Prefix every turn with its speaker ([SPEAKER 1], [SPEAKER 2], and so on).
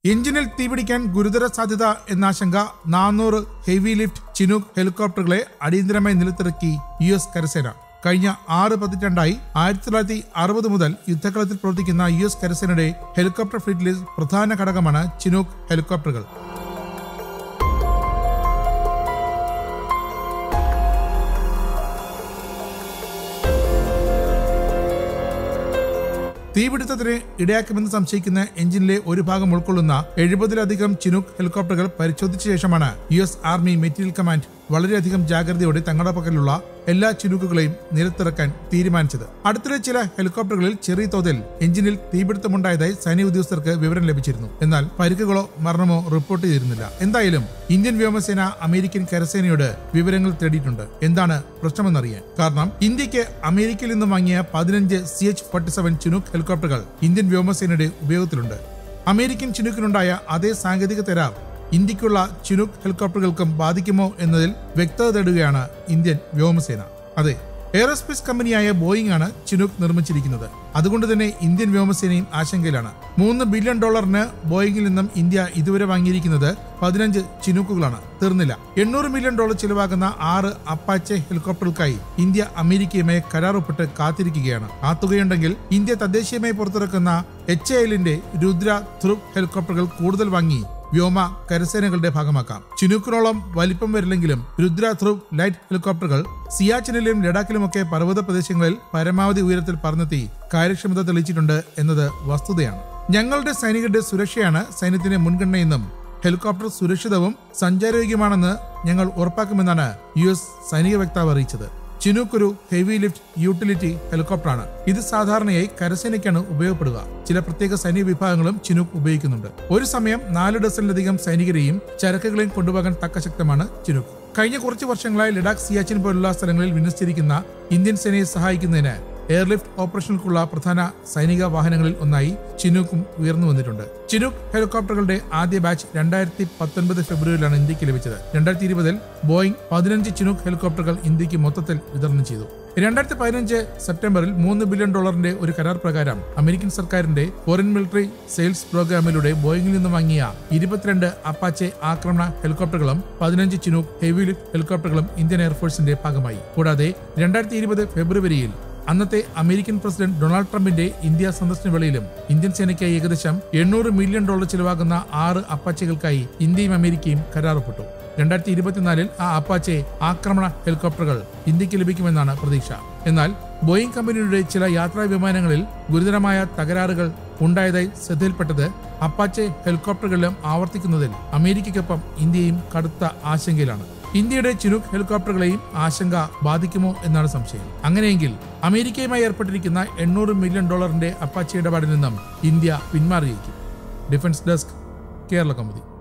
[SPEAKER 1] എഞ്ചിനിൽ തീപിടിക്കാൻ ഗുരുതര സാധ്യത എന്ന ആശങ്ക നാനൂറ് ഹെവി ലിഫ്റ്റ് ചിനൂക്ക് ഹെലികോപ്റ്ററുകളെ അടിയന്തരമായി നിലത്തിറക്കി യു എസ് കരസേന കഴിഞ്ഞ ആറ് പതിറ്റാണ്ടായി ആയിരത്തി തൊള്ളായിരത്തി അറുപത് മുതൽ യുദ്ധക്കളത്തിൽ പ്രവർത്തിക്കുന്ന യു എസ് കരസേനയുടെ ഹെലികോപ്റ്റർ ഫ്ലീറ്റിലെ പ്രധാന ഘടകമാണ് ചിനൂക്ക് ഹെലികോപ്റ്ററുകൾ തീപിടുത്തത്തിന് ഇടയാക്കുമെന്ന് സംശയിക്കുന്ന എഞ്ചിനിലെ ഒരു ഭാഗം ഉൾക്കൊള്ളുന്ന എഴുപതിലധികം ചിനൂക്ക് ഹെലികോപ്റ്ററുകൾ പരിശോധിച്ച ശേഷമാണ് U S Army Materiel Command വളരെയധികം ജാഗ്രതയോടെ തങ്ങളുടെ പക്കലുള്ള എല്ലാ ചിനുക്കുകളെയും നിരത്തിറക്കാൻ തീരുമാനിച്ചത് അടുത്തിടെ ചില ഹെലികോപ്റ്ററുകളിൽ ചെറിയ തോതിൽ എഞ്ചിനിൽ തീപിടുത്തമുണ്ടായതായി സൈനിക ഉദ്യോഗസ്ഥർക്ക് വിവരം ലഭിച്ചിരുന്നു എന്നാൽ പരിക്കുകളോ മരണമോ റിപ്പോർട്ട് ചെയ്തിരുന്നില്ല എന്തായാലും ഇന്ത്യൻ വ്യോമസേന അമേരിക്കൻ കരസേനയോട് വിവരങ്ങൾ തേടിയിട്ടുണ്ട് എന്താണ് പ്രശ്നമെന്നറിയാൻ കാരണം ഇന്ത്യക്ക് അമേരിക്കയിൽ നിന്നും വാങ്ങിയ പതിനഞ്ച് C H forty seven Chinook ഹെലികോപ്റ്ററുകൾ ഇന്ത്യൻ വ്യോമസേനയുടെ ഉപയോഗത്തിലുണ്ട് അമേരിക്കൻ ചിനുക്കിനുണ്ടായ അതേ സാങ്കേതിക തരാർ ഇന്ത്യക്കുള്ള ചിനൂക്ക് ഹെലികോപ്റ്ററുകൾക്കും ബാധിക്കുമോ എന്നതിൽ വ്യക്തത തേടുകയാണ് ഇന്ത്യൻ വ്യോമസേന അതെ എയറോസ്പേസ് കമ്പനിയായ ബോയിങ് ആണ് ചിനൂക്ക് നിർമ്മിച്ചിരിക്കുന്നത് അതുകൊണ്ട് തന്നെ ഇന്ത്യൻ വ്യോമസേനയും ആശങ്കയിലാണ് മൂന്ന് ബില്യൺ ഡോളറിന് ബോയിങ്ങിൽ നിന്നും ഇന്ത്യ ഇതുവരെ വാങ്ങിയിരിക്കുന്നത് പതിനഞ്ച് ചിനൂക്കുകളാണ് തീർന്നില്ല എണ്ണൂറ് മില്യൺ ഡോളർ ചിലവാകുന്ന ആറ് അപ്പാച്ചെ ഹെലികോപ്റ്ററുകൾക്കായി ഇന്ത്യ അമേരിക്കയുമായി കരാർ ഒപ്പിട്ട് കാത്തിരിക്കുകയാണ് ആ തുകയുണ്ടെങ്കിൽ ഇന്ത്യ തദ്ദേശീയമായി പുറത്തിറക്കുന്ന എച്ച് എല്ലിന്റെ രുദ്ര ധ്രുവ് ഹെലികോപ്റ്ററുകൾ കൂടുതൽ വാങ്ങി വ്യോമ കരസേനകളുടെ ഭാഗമാക്കാം ചിനൂക്കിനോളം വലിപ്പം വരില്ലെങ്കിലും രുദ്ര ധ്രുവ് ലൈറ്റ് ഹെലികോപ്റ്ററുകൾ സിയാച്ചിനിലും ലഡാക്കിലുമൊക്കെ പർവ്വത പ്രദേശങ്ങളിൽ പരമാവധി ഉയരത്തിൽ പറന്നെത്തി കാര്യക്ഷമത തെളിയിച്ചിട്ടുണ്ട് എന്നത് വസ്തുതയാണ് ഞങ്ങളുടെ സൈനികരുടെ സുരക്ഷയാണ് സൈന്യത്തിന്റെ മുൻഗണനയെന്നും ഹെലികോപ്റ്റർ സുരക്ഷിതവും സഞ്ചാരയോഗ്യമാണെന്ന് ഞങ്ങൾ ഉറപ്പാക്കുമെന്നാണ് യു എസ് സൈനിക വക്താവ് അറിയിച്ചത് ചിനൂക്ക് ഒരു ഹെവി ലിഫ്റ്റ് യൂട്ടിലിറ്റി ഹെലികോപ്റ്ററാണ് ഇത് സാധാരണയായി കരസേനയ്ക്കാണ് ഉപയോഗപ്പെടുക ചില പ്രത്യേക സൈനിക വിഭാഗങ്ങളും ചിനൂക്ക് ഉപയോഗിക്കുന്നുണ്ട് ഒരു സമയം നാല് ഡസനിലധികം സൈനികരെയും ചരക്കുകളെയും കൊണ്ടുപോകാൻ തക്ക ശക്തമാണ് ചിനൂക്ക് കഴിഞ്ഞ കുറച്ച് വർഷങ്ങളായി ലഡാക്ക് സിയാച്ചിൻ പോലുള്ള സ്ഥലങ്ങളിൽ വിന്യസിച്ചിരിക്കുന്ന ഇന്ത്യൻ സേനയെ സഹായിക്കുന്നതിന് എയർലിഫ്റ്റ് ഓപ്പറേഷനുകൾക്കുള്ള പ്രധാന സൈനിക വാഹനങ്ങളിൽ ഒന്നായി ചിനൂക്കും ഉയർന്നു വന്നിട്ടുണ്ട് ചിനൂക്ക് ഹെലികോപ്റ്ററുകളുടെ ആദ്യ ബാച്ച് രണ്ടായിരത്തി പത്തൊൻപത് ഫെബ്രുവരിയിലാണ് ഇന്ത്യക്ക് ലഭിച്ചത് രണ്ടായിരത്തി ഇരുപതിൽ ബോയിങ് പതിനഞ്ച് ചിനൂക്ക് ഹെലികോപ്റ്ററുകൾ ഇന്ത്യക്ക് മൊത്തത്തിൽ വിതരണം ചെയ്തു രണ്ടായിരത്തി പതിനഞ്ച് സെപ്റ്റംബറിൽ മൂന്ന് ബില്യൺ ഡോളറിന്റെ ഒരു കരാർ പ്രകാരം അമേരിക്കൻ സർക്കാരിന്റെ ഫോറിൻ മിലിറ്ററി സെയിൽസ് പ്രോഗ്രാമിലൂടെ ബോയിങ്ങിൽ നിന്ന് വാങ്ങിയ ഇരുപത്തിരണ്ട് അപ്പാച്ചെ ആക്രമണ ഹെലികോപ്റ്ററുകളും പതിനഞ്ച് ചിനൂക്ക് ഹെവി ലിഫ്റ്റ് ഹെലികോപ്റ്ററുകളും ഇന്ത്യൻ എയർഫോഴ്സിന്റെ ഭാഗമായി കൂടാതെ രണ്ടായിരത്തി ഇരുപത് ഫെബ്രുവരിയിൽ അന്നത്തെ അമേരിക്കൻ പ്രസിഡന്റ് ഡൊണാൾഡ് ട്രംപിന്റെ ഇന്ത്യ സന്ദർശന വേളയിലും ഇന്ത്യൻ സേനയ്ക്കായി ഏകദേശം എണ്ണൂറ് മില്യൺ ഡോളർ ചിലവാകുന്ന ആറ് അപ്പാച്ചകൾക്കായി ഇന്ത്യയും അമേരിക്കയും കരാറൊപ്പിട്ടു രണ്ടായിരത്തി ഇരുപത്തിനാലിൽ ആ അപ്പാച്ചെ ആക്രമണ ഹെലികോപ്റ്ററുകൾ ഇന്ത്യക്ക് ലഭിക്കുമെന്നാണ് പ്രതീക്ഷ എന്നാൽ ബോയിങ് കമ്പനിയുടെ ചില യാത്രാ വിമാനങ്ങളിൽ ഗുരുതരമായ തകരാറുകൾ ഉണ്ടായതായി ശ്രദ്ധയിൽപ്പെട്ടത് അപ്പാച്ചെ ഹെലികോപ്റ്ററുകളിലും ആവർത്തിക്കുന്നതിൽ അമേരിക്കയ്ക്കൊപ്പം ഇന്ത്യയും കടുത്ത ആശങ്കയിലാണ് ഇന്ത്യയുടെ ചിനൂക്ക് ഹെലികോപ്റ്ററുകളെയും ആശങ്ക ബാധിക്കുമോ എന്നാണ് സംശയം അങ്ങനെയെങ്കിൽ അമേരിക്കയുമായി ഏർപ്പെട്ടിരിക്കുന്ന എണ്ണൂറ് മില്യൺ ഡോളറിന്റെ അപ്പാച്ചി ഇടപാടിൽ നിന്നും ഇന്ത്യ പിന്മാറിയേക്കും ഡിഫൻസ് ഡെസ്ക് കേരള കൗമുദി